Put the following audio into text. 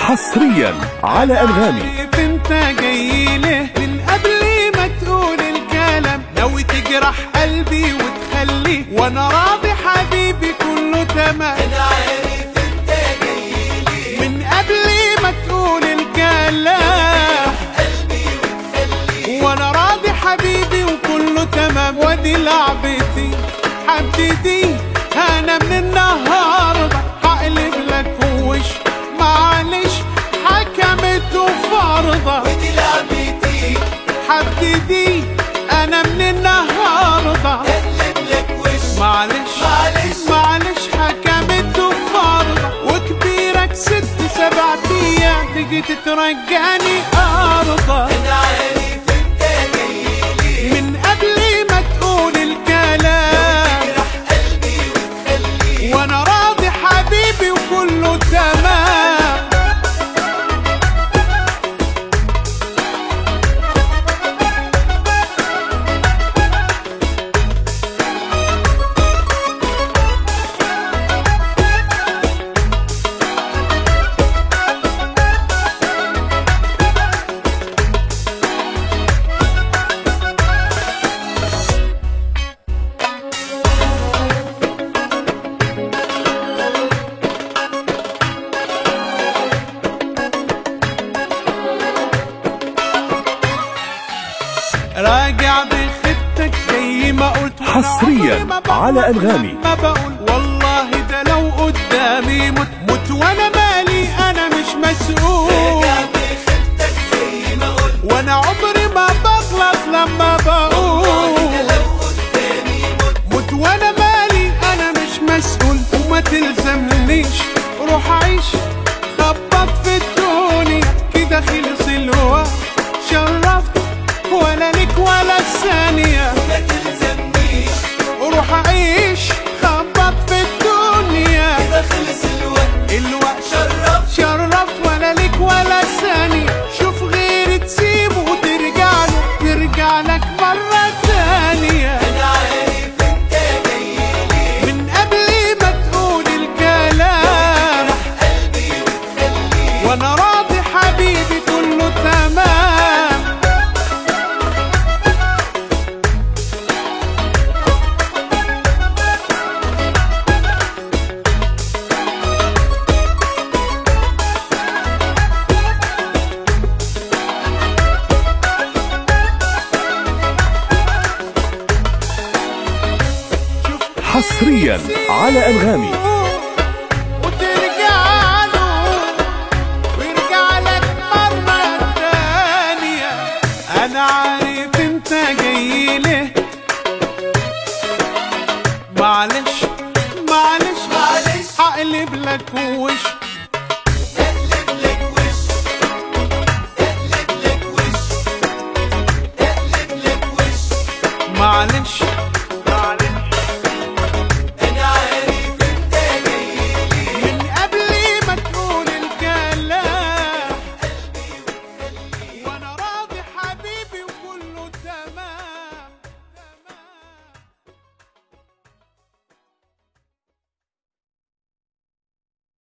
حصريا على أنغامي عارف انت جاي له من قبل ما تقول الكلام ناوي تجرح قلبي وتخليه وانا راضي حبيبي كله تمام انا عارف انت جاي لي من قبل ما تقول الكلام قلبي وتخلي وانا راضي حبيبي وكله تمام ودي لعبتي هبتدي انا من النهارده هقلب لك وش معلش حكمت وفرضه ودي لعبتي هبتدي انا من النهارده اقلب لك وش معلش معلش. معلش حكمت وفرضه وكبيرك ست سبع ايام تيجي تترجاني ارضه انا عارف انت جاي لي من قبل ما تقول الكلام تجرح قلبي وتخلي وانا راضي حبيبي وكله تمام راجع بخطتك زي ما قلت وأنا حصرياً عمري ما بقول على أنغامي. ما بقول والله ده لو قدامي مت مت وانا مالي انا مش مسؤول راجع بخدتك زي ما قلت وانا عمري ما بغلط لما بقول ده لو قدامي مت مت وانا مالي انا مش مسؤول وما تلزمنيش روح عيش خبط في الدنيا كده خلص الوقت شرفت ولا لك ولا ثانية ما تلزمنيش روح عيش خبط في الدنيا كده خلص الوقت الوقت شرفت شرفت ولا لك ولا ثانية شوف غيري تسيبه وترجع له ترجع لك مرة ثانية انا عارف انت جاي لي من قبل ما تقول الكلام قلبي وتخلي وانا راضي حبيبي كله تمام شوف حصرياً على أنغامي. وترجع له ويرجع لك مرة تانية أنا عارف أنت جاي له معلش معلش معلش. هقلب لك وش اقلب لك وش اقلب لك وش اقلب لك وش معلش